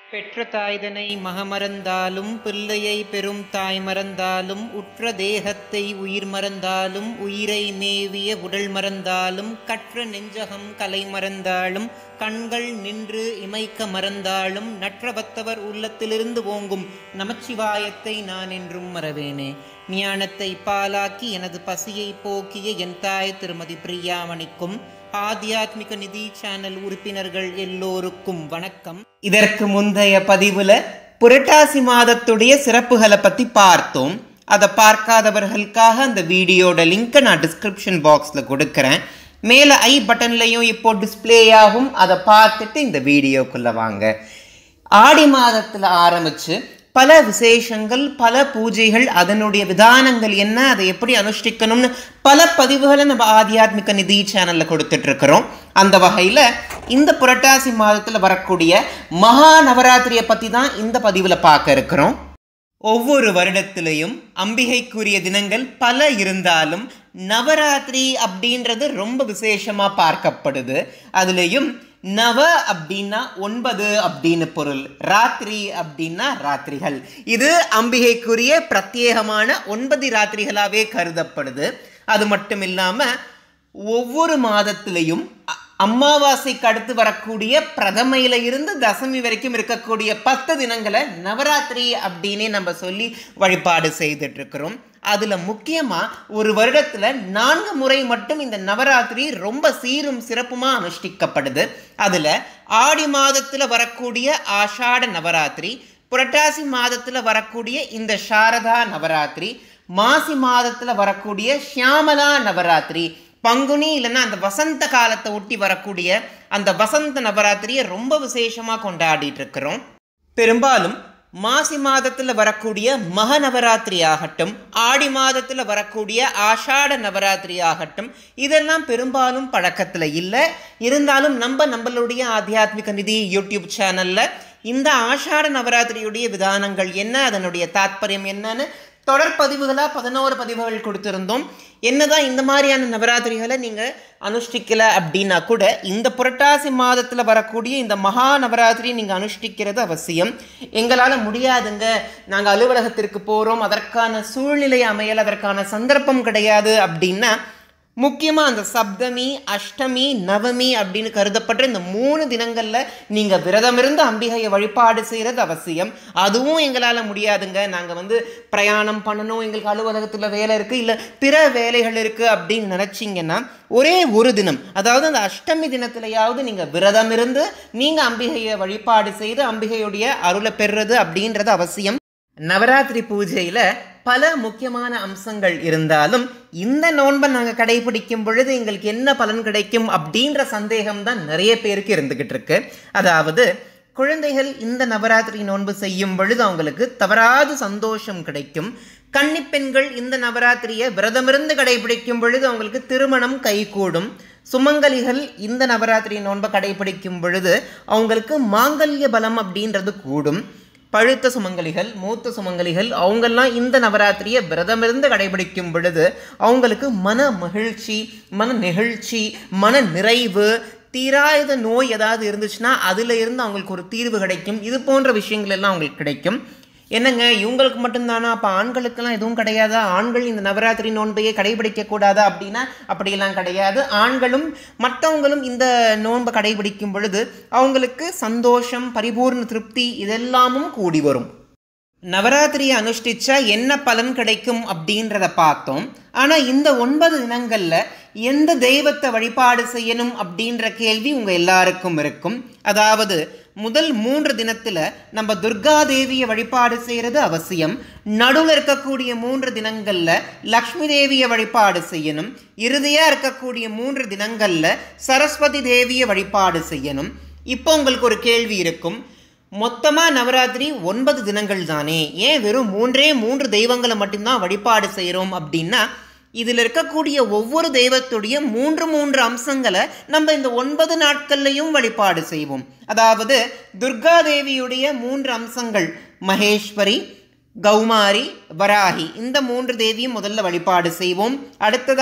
பெற்ற தாய்தனை மகமறந்தாலும் பிள்ளையை பெரும் தாய் மறந்தாலும் உற்ற தேகத்தை உயிர் மறந்தாலும் உயிரை மேவிய உடல் மறந்தாலும் கற்ற நெஞ்சகம் கலை மறந்தாலும் கண்கள் நின்று இமைக்க மறந்தாலும் நற்றவத்தவர் உள்ளத்திலிருந்து ஓங்கும் நமச்சிவாயத்தை நான் என்றும் மறவேனே ஞானத்தை பாலாக்கி எனது பசியை போக்கிய என் தாய் திருமதி பிரியாமணிக்கும் ஆத்தியாத்மிக நிதி சேனல் உறுப்பினர்கள் எல்லோருக்கும் வணக்கம் இதற்கு முந்தைய பதிவுல புரட்டாசி மாதத்துடைய சிறப்புகளை பத்தி பார்த்தோம் அதை பார்க்காதவர்களுக்காக அந்த வீடியோட லிங்கை நான் டிஸ்கிரிப்ஷன் பாக்ஸில் கொடுக்குறேன் மேலே ஐ பட்டன்லையும் இப்போ டிஸ்ப்ளே ஆகும் அதை பார்த்துட்டு இந்த வீடியோக்குள்ளே வாங்க ஆடி மாதத்தில் ஆரம்பித்து பல விசேஷங்கள் பல பூஜைகள் அதனுடைய விதானங்கள் என்ன அதை எப்படி அனுஷ்டிக்கணும்னு பல பதிவுகளை நம்ம ஆத்தியாத்மிக நிதி சேனலில் கொடுத்துட்டு இருக்கிறோம் அந்த வகையில் இந்த புரட்டாசி மாதத்தில் வரக்கூடிய மகா நவராத்திரியை பற்றி தான் இந்த பதிவில் பார்க்க இருக்கிறோம் ஒவ்வொரு வருடத்திலையும் அம்பிகைக்குரிய தினங்கள் பல இருந்தாலும் நவராத்திரி அப்படின்றது ரொம்ப விசேஷமாக பார்க்கப்படுது அதுலேயும் நவ அப்படின்னா ஒன்பது அப்படின்னு பொருள் ராத்திரி அப்படின்னா ராத்திரிகள் இது அம்பிகைக்குரிய பிரத்யேகமான ஒன்பது ராத்திரிகளாகவே கருதப்படுது அது மட்டும் இல்லாமல் ஒவ்வொரு மாதத்திலையும் அ- அமாவாசைக்கு அடுத்து வரக்கூடிய பிரதமையில இருந்து தசமி வரைக்கும் இருக்கக்கூடிய பத்து தினங்களை நவராத்திரி அப்படின்னே நம்ம சொல்லி வழிபாடு செய்துட்டு இருக்கிறோம் அதுல முக்கியமா ஒரு வருடத்துல நான்கு முறை மட்டும் இந்த நவராத்திரி ரொம்ப சீரும் சிறப்புமா அனுஷ்டிக்கப்படுது அதுல ஆடி மாதத்துல வரக்கூடிய ஆஷாட நவராத்திரி புரட்டாசி மாதத்துல வரக்கூடிய இந்த சாரதா நவராத்திரி மாசி மாதத்துல வரக்கூடிய ஷியாமலா நவராத்திரி பங்குனி இல்லைன்னா அந்த வசந்த காலத்தை ஒட்டி வரக்கூடிய அந்த வசந்த நவராத்திரியை ரொம்ப விசேஷமாக கொண்டாடிட்டு இருக்கிறோம் பெரும்பாலும் மாசி மாதத்தில் வரக்கூடிய மக நவராத்திரி ஆகட்டும் ஆடி மாதத்தில் வரக்கூடிய ஆஷாட நவராத்திரி ஆகட்டும் இதெல்லாம் பெரும்பாலும் பழக்கத்தில் இல்லை இருந்தாலும் நம்ம நம்மளுடைய ஆத்தியாத்மிக நிதி யூடியூப் சேனலில் இந்த ஆஷாட நவராத்திரியுடைய விதானங்கள் என்ன அதனுடைய தாத்பரியம் என்னன்னு தொடர் பதிவுகளாக பதினோரு பதிவுகள் கொடுத்துருந்தோம் என்னதான் இந்த மாதிரியான நவராத்திரிகளை நீங்கள் அனுஷ்டிக்கல அப்படின்னா கூட இந்த புரட்டாசி மாதத்தில் வரக்கூடிய இந்த மகா நவராத்திரி நீங்கள் அனுஷ்டிக்கிறது அவசியம் எங்களால் முடியாதுங்க நாங்கள் அலுவலகத்திற்கு போகிறோம் அதற்கான சூழ்நிலை அமையல் அதற்கான சந்தர்ப்பம் கிடையாது அப்படின்னா முக்கியமாக அந்த சப்தமி அஷ்டமி நவமி அப்படின்னு கருதப்படுற இந்த மூணு தினங்களில் நீங்கள் விரதமிருந்து அம்பிகையை வழிபாடு செய்கிறது அவசியம் அதுவும் எங்களால் முடியாதுங்க நாங்கள் வந்து பிரயாணம் பண்ணணும் எங்களுக்கு அலுவலகத்தில் வேலை இருக்குது இல்லை பிற வேலைகள் இருக்குது அப்படின்னு நினச்சிங்கன்னா ஒரே ஒரு தினம் அதாவது அந்த அஷ்டமி தினத்திலையாவது நீங்கள் விரதம் இருந்து நீங்கள் அம்பிகையை வழிபாடு செய்து அம்பிகையுடைய அருளை பெறுறது அப்படின்றது அவசியம் நவராத்திரி பூஜையில் பல முக்கியமான அம்சங்கள் இருந்தாலும் இந்த நோன்பை நாங்கள் கடைபிடிக்கும் பொழுது எங்களுக்கு என்ன பலன் கிடைக்கும் அப்படின்ற சந்தேகம் தான் நிறைய பேருக்கு இருந்துகிட்டு இருக்கு அதாவது குழந்தைகள் இந்த நவராத்திரி நோன்பு செய்யும் பொழுது அவங்களுக்கு தவறாது சந்தோஷம் கிடைக்கும் கன்னிப்பெண்கள் இந்த நவராத்திரியை விரதமிருந்து கடைபிடிக்கும் பொழுது அவங்களுக்கு திருமணம் கைகூடும் சுமங்கலிகள் இந்த நவராத்திரி நோன்பை கடைபிடிக்கும் பொழுது அவங்களுக்கு மாங்கல்ய பலம் அப்படின்றது கூடும் பழுத்த சுமங்கலிகள் மூத்த சுமங்கலிகள் அவங்கெல்லாம் இந்த நவராத்திரியை விரதமிருந்து கடைபிடிக்கும் பொழுது அவங்களுக்கு மன மகிழ்ச்சி மன நெகிழ்ச்சி மன நிறைவு தீராத நோய் ஏதாவது இருந்துச்சுன்னா அதில் இருந்து அவங்களுக்கு ஒரு தீர்வு கிடைக்கும் இது போன்ற விஷயங்கள் எல்லாம் அவங்களுக்கு கிடைக்கும் என்னங்க இவங்களுக்கு மட்டும்தானா அப்போ ஆண்களுக்கெல்லாம் எதுவும் கிடையாதா ஆண்கள் இந்த நவராத்திரி நோன்பையே கடைபிடிக்க கூடாதா அப்படின்னா அப்படியெல்லாம் கிடையாது ஆண்களும் மற்றவங்களும் இந்த நோன்பை கடைபிடிக்கும் பொழுது அவங்களுக்கு சந்தோஷம் பரிபூர்ண திருப்தி இதெல்லாமும் கூடி வரும் நவராத்திரியை அனுஷ்டிச்சா என்ன பலன் கிடைக்கும் அப்படின்றத பார்த்தோம் ஆனால் இந்த ஒன்பது தினங்களில் எந்த தெய்வத்தை வழிபாடு செய்யணும் அப்படின்ற கேள்வி உங்கள் எல்லாருக்கும் இருக்கும் அதாவது முதல் மூன்று தினத்தில் நம்ம துர்கா தேவியை வழிபாடு செய்கிறது அவசியம் நடுவில் இருக்கக்கூடிய மூன்று தினங்களில் லக்ஷ்மி தேவியை வழிபாடு செய்யணும் இறுதியாக இருக்கக்கூடிய மூன்று தினங்களில் சரஸ்வதி தேவியை வழிபாடு செய்யணும் இப்போ உங்களுக்கு ஒரு கேள்வி இருக்கும் மொத்தமாக நவராத்திரி ஒன்பது தினங்கள் தானே ஏன் வெறும் மூன்றே மூன்று தெய்வங்களை மட்டும்தான் வழிபாடு செய்கிறோம் அப்படின்னா இதில் இருக்கக்கூடிய ஒவ்வொரு தெய்வத்துடைய மூன்று மூன்று அம்சங்களை நம்ம இந்த ஒன்பது நாட்கள்லையும் வழிபாடு செய்வோம் அதாவது துர்கா தேவியுடைய மூன்று அம்சங்கள் மகேஸ்வரி கௌமாரி வராகி இந்த மூன்று தேவியும் முதல்ல வழிபாடு செய்வோம் அடுத்ததா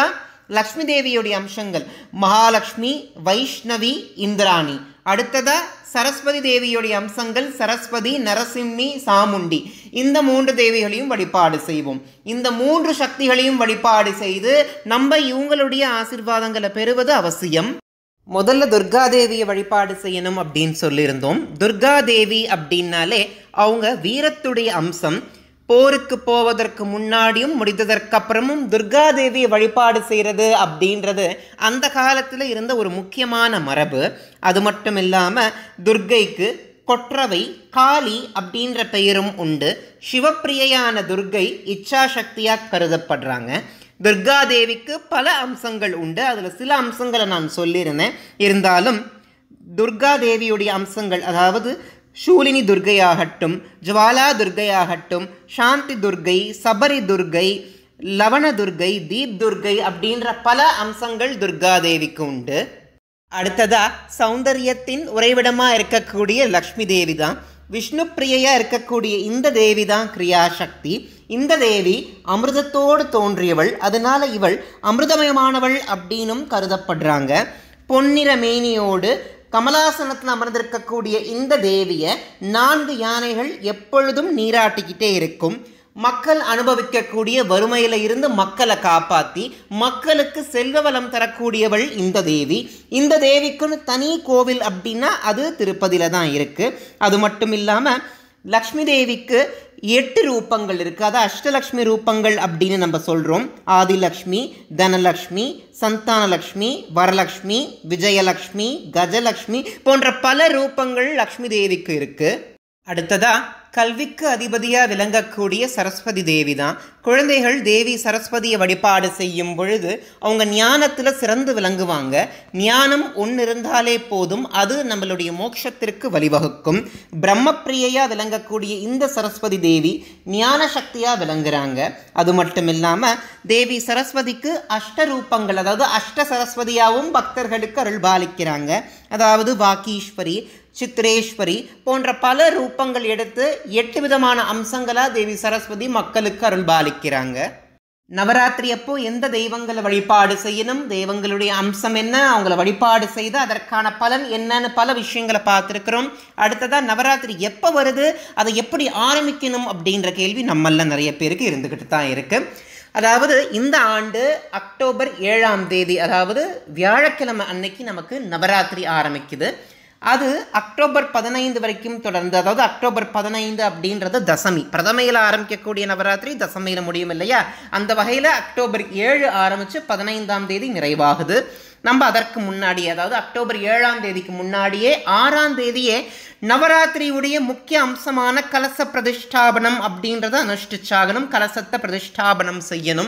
லக்ஷ்மி தேவியுடைய அம்சங்கள் மகாலட்சுமி வைஷ்ணவி இந்திராணி அடுத்ததா சரஸ்வதி தேவியுடைய அம்சங்கள் சரஸ்வதி நரசிம்மி சாமுண்டி இந்த மூன்று தேவிகளையும் வழிபாடு செய்வோம் இந்த மூன்று சக்திகளையும் வழிபாடு செய்து நம்ம இவங்களுடைய ஆசிர்வாதங்களை பெறுவது அவசியம் முதல்ல துர்காதேவியை வழிபாடு செய்யணும் அப்படின்னு சொல்லியிருந்தோம் துர்காதேவி அப்படின்னாலே அவங்க வீரத்துடைய அம்சம் போருக்கு போவதற்கு முன்னாடியும் முடிந்ததற்கு அப்புறமும் துர்காதேவியை வழிபாடு செய்கிறது அப்படின்றது அந்த காலத்தில் இருந்த ஒரு முக்கியமான மரபு அது மட்டும் இல்லாமல் துர்கைக்கு கொற்றவை காளி அப்படின்ற பெயரும் உண்டு சிவப்பிரியையான துர்கை இச்சாசக்தியாக கருதப்படுறாங்க துர்காதேவிக்கு பல அம்சங்கள் உண்டு அதில் சில அம்சங்களை நான் சொல்லியிருந்தேன் இருந்தாலும் துர்காதேவியுடைய அம்சங்கள் அதாவது சூலினி துர்கையாகட்டும் ஜுவாலா துர்கையாகட்டும் சாந்தி துர்கை சபரி துர்கை லவண துர்கை தீப் துர்கை அப்படின்ற பல அம்சங்கள் துர்காதேவிக்கு உண்டு அடுத்ததா சௌந்தரியத்தின் உறைவிடமா இருக்கக்கூடிய லக்ஷ்மி தேவி தான் விஷ்ணு பிரியையா இருக்கக்கூடிய இந்த தேவி தான் கிரியாசக்தி இந்த தேவி அமிர்தத்தோடு தோன்றியவள் அதனால இவள் அமிர்தமயமானவள் அப்படின்னும் கருதப்படுறாங்க பொன்னிற மேனியோடு கமலாசனத்தில் அமர்ந்திருக்கக்கூடிய இந்த தேவியை நான்கு யானைகள் எப்பொழுதும் நீராட்டிக்கிட்டே இருக்கும் மக்கள் அனுபவிக்கக்கூடிய வறுமையில இருந்து மக்களை காப்பாற்றி மக்களுக்கு செல்வ வளம் தரக்கூடியவள் இந்த தேவி இந்த தேவிக்குன்னு தனி கோவில் அப்படின்னா அது திருப்பதியில தான் இருக்கு அது மட்டும் இல்லாமல் லக்ஷ்மி தேவிக்கு எட்டு ரூபங்கள் இருக்குது அது அஷ்டலக்ஷ்மி ரூபங்கள் அப்படின்னு நம்ம சொல்கிறோம் ஆதிலக்ஷ்மி தனலக்ஷ்மி சந்தானலக்ஷ்மி வரலக்ஷ்மி விஜயலக்ஷ்மி கஜலக்ஷ்மி போன்ற பல ரூபங்கள் லக்ஷ்மி தேவிக்கு இருக்குது அடுத்ததா கல்விக்கு அதிபதியாக விளங்கக்கூடிய சரஸ்வதி தேவி தான் குழந்தைகள் தேவி சரஸ்வதியை வழிபாடு செய்யும் பொழுது அவங்க ஞானத்தில் சிறந்து விளங்குவாங்க ஞானம் ஒன்று இருந்தாலே போதும் அது நம்மளுடைய மோட்சத்திற்கு வழிவகுக்கும் பிரம்மப்பிரியையாக விளங்கக்கூடிய இந்த சரஸ்வதி தேவி ஞான சக்தியாக விளங்குறாங்க அது மட்டும் இல்லாமல் தேவி சரஸ்வதிக்கு அஷ்ட ரூபங்கள் அதாவது அஷ்ட சரஸ்வதியாகவும் பக்தர்களுக்கு அருள்பாலிக்கிறாங்க அதாவது வாக்கீஸ்வரி சித்ரேஸ்வரி போன்ற பல ரூபங்கள் எடுத்து எட்டு விதமான அம்சங்களாக தேவி சரஸ்வதி மக்களுக்கு அருள்பாலிக்கிறாங்க நவராத்திரி அப்போ எந்த தெய்வங்களை வழிபாடு செய்யணும் தெய்வங்களுடைய அம்சம் என்ன அவங்கள வழிபாடு செய்து அதற்கான பலன் என்னன்னு பல விஷயங்களை பார்த்துருக்குறோம் அடுத்ததாக நவராத்திரி எப்போ வருது அதை எப்படி ஆரம்பிக்கணும் அப்படின்ற கேள்வி நம்மள நிறைய பேருக்கு இருந்துக்கிட்டு தான் இருக்குது அதாவது இந்த ஆண்டு அக்டோபர் ஏழாம் தேதி அதாவது வியாழக்கிழமை அன்னைக்கு நமக்கு நவராத்திரி ஆரம்பிக்குது அது அக்டோபர் பதினைந்து வரைக்கும் தொடர்ந்து அதாவது அக்டோபர் பதினைந்து அப்படின்றது தசமி பிரதமையில் ஆரம்பிக்கக்கூடிய நவராத்திரி தசமியில் முடியும் இல்லையா அந்த வகையில் அக்டோபர் ஏழு ஆரம்பித்து பதினைந்தாம் தேதி நிறைவாகுது நம்ம அதற்கு முன்னாடி அதாவது அக்டோபர் ஏழாம் தேதிக்கு முன்னாடியே ஆறாம் தேதியே நவராத்திரியுடைய முக்கிய அம்சமான கலச பிரதிஷ்டாபனம் அப்படின்றத அனுஷ்டிச்சாகணும் கலசத்தை பிரதிஷ்டாபனம் செய்யணும்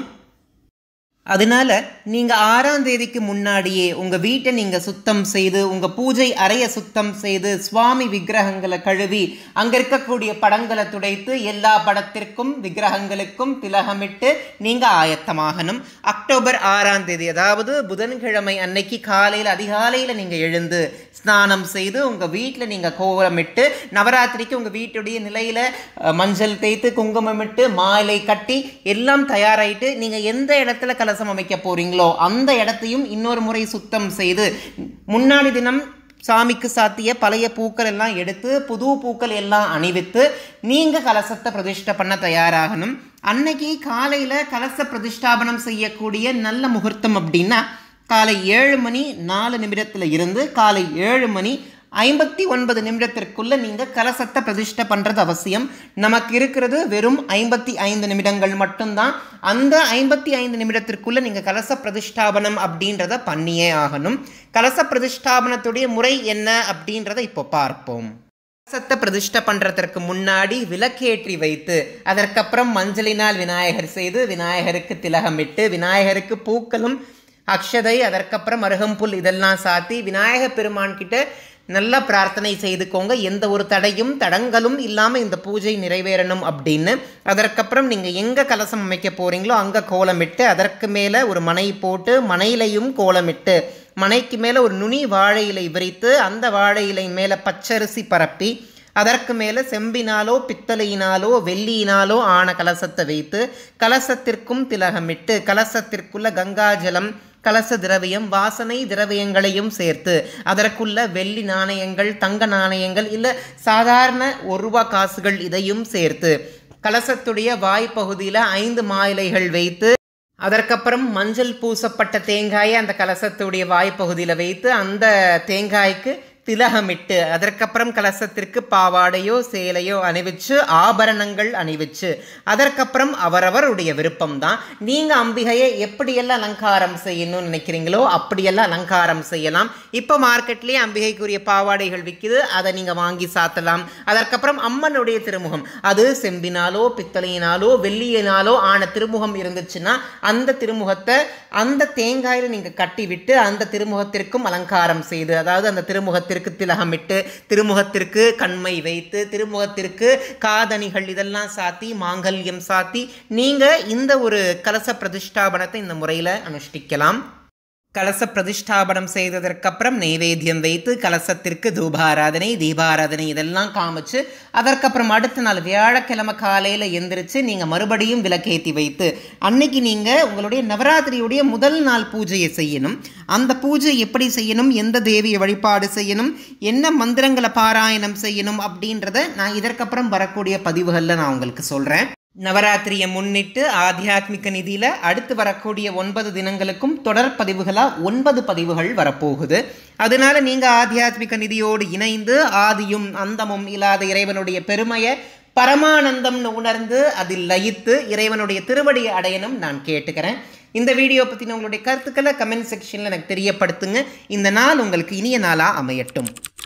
அதனால நீங்கள் ஆறாம் தேதிக்கு முன்னாடியே உங்கள் வீட்டை நீங்கள் சுத்தம் செய்து உங்கள் பூஜை அறையை சுத்தம் செய்து சுவாமி விக்கிரகங்களை கழுவி அங்கே இருக்கக்கூடிய படங்களை துடைத்து எல்லா படத்திற்கும் விக்கிரகங்களுக்கும் திலகமிட்டு நீங்கள் ஆயத்தமாகணும் அக்டோபர் ஆறாம் தேதி அதாவது புதன்கிழமை அன்னைக்கு காலையில் அதிகாலையில் நீங்கள் எழுந்து ஸ்நானம் செய்து உங்கள் வீட்டில் நீங்கள் கோலமிட்டு நவராத்திரிக்கு உங்கள் வீட்டுடைய நிலையில் மஞ்சள் தேய்த்து குங்குமமிட்டு மாலை கட்டி எல்லாம் தயாராகிட்டு நீங்கள் எந்த இடத்துல கலசம் அமைக்க போகிறீங்களோ அந்த இடத்தையும் இன்னொரு முறை சுத்தம் செய்து முன்னாடி தினம் சாமிக்கு சாத்திய பழைய பூக்கள் எல்லாம் எடுத்து புது பூக்கள் எல்லாம் அணிவித்து நீங்கள் கலசத்தை பிரதிஷ்டை பண்ண தயாராகணும் அன்னைக்கு காலையில் கலச பிரதிஷ்டாபனம் செய்யக்கூடிய நல்ல முகூர்த்தம் அப்படின்னா காலை ஏழு மணி நாலு நிமிடத்தில் இருந்து காலை ஏழு மணி ஐம்பத்தி ஒன்பது நிமிடத்திற்குள்ள நீங்கள் கலசத்தை பிரதிஷ்டை பண்ணுறது அவசியம் நமக்கு இருக்கிறது வெறும் ஐம்பத்தி ஐந்து நிமிடங்கள் மட்டும்தான் அந்த ஐம்பத்தி ஐந்து நிமிடத்திற்குள்ள நீங்கள் கலச பிரதிஷ்டாபனம் அப்படின்றத பண்ணியே ஆகணும் கலச பிரதிஷ்டாபனத்துடைய முறை என்ன அப்படின்றத இப்போ பார்ப்போம் கலசத்தை பிரதிஷ்டை பண்ணுறதற்கு முன்னாடி விளக்கேற்றி வைத்து அதற்கப்புறம் மஞ்சளினால் விநாயகர் செய்து விநாயகருக்கு திலகமிட்டு விநாயகருக்கு பூக்களும் அக்ஷதை அதற்கப்புறம் அருகம்புல் இதெல்லாம் சாத்தி விநாயக பெருமான் கிட்ட நல்லா பிரார்த்தனை செய்துக்கோங்க எந்த ஒரு தடையும் தடங்களும் இல்லாமல் இந்த பூஜை நிறைவேறணும் அப்படின்னு அதற்கப்புறம் நீங்கள் எங்கே கலசம் அமைக்க போகிறீங்களோ அங்கே கோலமிட்டு அதற்கு மேலே ஒரு மனை போட்டு மனையிலையும் கோலமிட்டு மனைக்கு மேலே ஒரு நுனி வாழை இலை விரித்து அந்த வாழை இலை மேலே பச்சரிசி பரப்பி அதற்கு மேலே செம்பினாலோ பித்தளையினாலோ வெள்ளியினாலோ ஆன கலசத்தை வைத்து கலசத்திற்கும் திலகமிட்டு கலசத்திற்குள்ள கங்காஜலம் கலச திரவியம் வாசனை திரவியங்களையும் சேர்த்து அதற்குள்ள வெள்ளி நாணயங்கள் தங்க நாணயங்கள் இல்லை சாதாரண ஒரு ரூபா காசுகள் இதையும் சேர்த்து கலசத்துடைய வாய்ப்பகுதியில் ஐந்து மாயிலைகள் வைத்து அதற்கப்புறம் மஞ்சள் பூசப்பட்ட தேங்காயை அந்த கலசத்துடைய வாய்ப்பகுதியில் வைத்து அந்த தேங்காய்க்கு திலகமிட்டு அதற்கப்புறம் கலசத்திற்கு பாவாடையோ சேலையோ அணிவிச்சு ஆபரணங்கள் அணிவிச்சு அதற்கப்புறம் அவரவருடைய விருப்பம் தான் நீங்கள் அம்பிகையை எப்படியெல்லாம் அலங்காரம் செய்யணும்னு நினைக்கிறீங்களோ அப்படியெல்லாம் அலங்காரம் செய்யலாம் இப்போ மார்க்கெட்லேயே அம்பிகைக்குரிய பாவாடைகள் விற்கிது அதை நீங்கள் வாங்கி சாத்தலாம் அதற்கப்புறம் அம்மனுடைய திருமுகம் அது செம்பினாலோ பித்தளையினாலோ வெள்ளியினாலோ ஆன திருமுகம் இருந்துச்சுன்னா அந்த திருமுகத்தை அந்த தேங்காயில் நீங்கள் கட்டி விட்டு அந்த திருமுகத்திற்கும் அலங்காரம் செய்து அதாவது அந்த திருமுகத்திற்கு திருமுகத்திற்கு திலகமிட்டு திருமுகத்திற்கு கண்மை வைத்து திருமுகத்திற்கு காதணிகள் இதெல்லாம் சாத்தி மாங்கல்யம் சாத்தி நீங்கள் இந்த ஒரு கலச பிரதிஷ்டாபனத்தை இந்த முறையில் அனுஷ்டிக்கலாம் கலச பிரதிஷ்டாபனம் செய்ததற்கப்புறம் நெய்வேத்தியம் வைத்து கலசத்திற்கு தூபாராதனை தீபாராதனை இதெல்லாம் காமிச்சு அதற்கப்புறம் அடுத்த நாள் வியாழக்கிழமை காலையில் எந்திரிச்சு நீங்கள் மறுபடியும் விளக்கேற்றி வைத்து அன்னைக்கு நீங்கள் உங்களுடைய நவராத்திரியுடைய முதல் நாள் பூஜையை செய்யணும் அந்த பூஜை எப்படி செய்யணும் எந்த தேவியை வழிபாடு செய்யணும் என்ன மந்திரங்களை பாராயணம் செய்யணும் அப்படின்றத நான் இதற்கப்புறம் வரக்கூடிய பதிவுகளில் நான் உங்களுக்கு சொல்கிறேன் நவராத்திரியை முன்னிட்டு ஆத்தியாத்மிக நிதியில் அடுத்து வரக்கூடிய ஒன்பது தினங்களுக்கும் தொடர் பதிவுகளாக ஒன்பது பதிவுகள் வரப்போகுது அதனால நீங்கள் ஆத்தியாத்மிக நிதியோடு இணைந்து ஆதியும் அந்தமும் இல்லாத இறைவனுடைய பெருமையை பரமானந்தம்னு உணர்ந்து அதில் லயித்து இறைவனுடைய திருவடியை அடையணும் நான் கேட்டுக்கிறேன் இந்த வீடியோ பற்றின உங்களுடைய கருத்துக்களை கமெண்ட் செக்ஷனில் எனக்கு தெரியப்படுத்துங்க இந்த நாள் உங்களுக்கு இனிய நாளாக அமையட்டும்